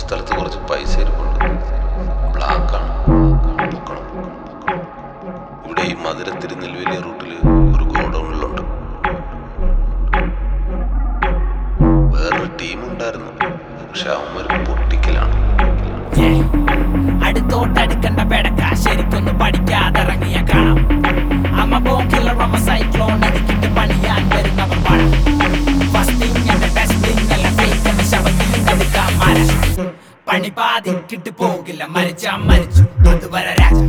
സ്ഥലത്ത് കുറച്ച് പൈസ ഇരിപ്പുണ്ട് ബ്ലാക്കാണ് പൊക്കണം ഇവിടെ ഈ മധുര തിരുനെൽവേലി റൂട്ടിൽ ഒരു ഗോഡൗണിലുണ്ട് വേറൊരു ടീം ഉണ്ടായിരുന്നു പക്ഷെ അവന്മാർ പൊട്ടിക്കലാണ് അടുത്തോട്ടടുക്കണ്ട പെടക്ക ശരിക്കൊന്ന് പഠിക്കാതിറങ്ങിയ കാണാം അമ്മ ബോക്കിലുള്ള റമ സൈക്ലോൺ എനിക്കിട്ട് പണിയാൻ വരുന്നവർ വാഴ ഫസ്റ്റിംഗ് എന്റെ ടെസ്റ്റിംഗ് അല്ല ഫേക്ക് എന്ന ശവത്തിൽ എടുക്കാൻ മര പണി പാതിക്കിട്ട് പോകില്ല മരിച്ചാ മരിച്ചു അതുവരെ രാജ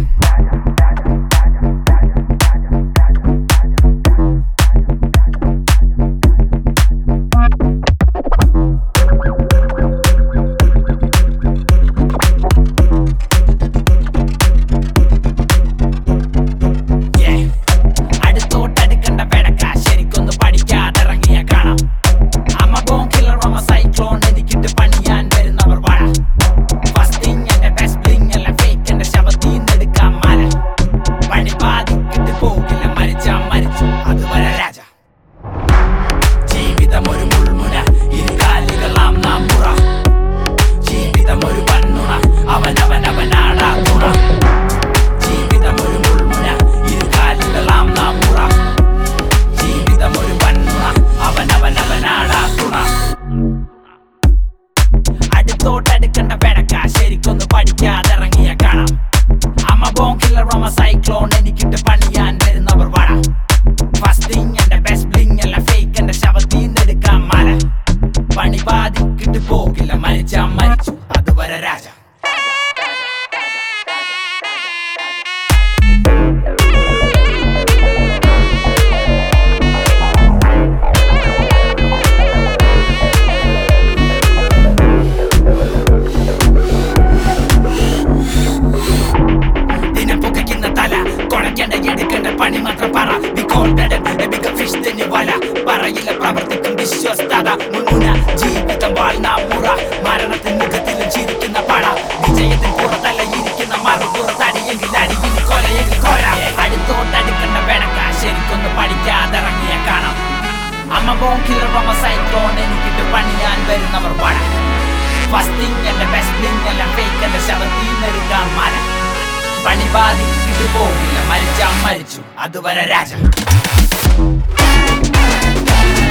Yeah. അടുത്തോട്ടടുക്കണ്ട പെടക്ക ശരിക്കൊന്ന് പഠിക്കാതിറങ്ങിയ കാണാം അമ്മ ബോങ്കിലർ റമ സൈക്ലോൺ എനിക്കിട്ട് പണിയാൻ വരുന്നവർ വാഴ ഫസ്റ്റിംഗ് എന്റെ ബെസ്റ്റ് ബ്ലിങ് അല്ല ഫേക്ക് എന്റെ ശവത്തിൽ നിന്നെടുക്കാൻ മല പണി പാതിക്കിട്ട് പോകില്ല മരിച്ചാ മരിച്ചു അതുവരെ രാജ ജീവിതം ഒരു മുൾമുന ഇരുകാലികളാം നാം മുറ ജീവിതം ഒരു പന്നുണ അവനവനവനാടാ തുണ ജീവിതം ഒരു മുൾമുന ഇരുകാലികളാം നാം മുറ ജീവിതം ഒരു പന്നുണ അവനവനവനാടാ തുണ അടുത്തോട്ടടുക്കണ്ട പെടക്ക ശരിക്കൊന്ന് പഠിക്കാതിറങ്ങിയ കാണാം അമ്മ ബോങ്കില്ല റമ സൈക്ലോൺ എനിക്കിട്ട് പണിയാൻ വരുന്നവർ വട ഫസ്റ്റിംഗ് എന്റെ ബെസ്റ്റ് ബ്ലിങ് അല്ല ഫേക്ക് എന്റെ ശവത്തിൽ നിന്നെടുക്കാൻ മല പണി ബാധിക്കിട്ട് പോകില്ല മരിച്ചാ മരിച്ചു അതുവരെ രാജ ദിനപ്പൊക്കുന്ന തല കൊണക്കേണ്ട എടുക്കേണ്ട പണി മാത്രം പറ Be confident, a bigger fish than you വല പറയില്ല പ്രവർത്തിക്കും വിശ്വസ്തത മുൻമുന ജീവിതം വാഴ്ന്ന മുറ മരണത്തിൻ മുഖത്തിലും ചിരിക്കുന്ന പട വിജയത്തിൻ പുറത്തല്ല ഇരിക്കുന്ന മറുപുറത്തടിയെങ്കിൽ അടിയിൽ കൊലയെങ്കിൽ കൊല അടുത്തോട്ടടുക്കണ്ട വെടക്ക ശരിക്കൊന്ന് പഠിക്കാതിറങ്ങിയ കാണാം അമ്മ ബോങ്കില റമ സൈക്ലോൺ എനിക്കിട്ട് പണിയാൻ വരുന്നവർ പട ഫസ്റ്റിംഗ് എന്റെ ബെസ്റ്റിംഗ് അല്ല ഫേക്ക് എന്റെ ശവത്തിൽ നിന്നെടുക്കാൻ മല പണി ബാധിക്കിട്ട് പോകില്ല മരിച്ചാ മരിച്ചു അതുവരെ രാജ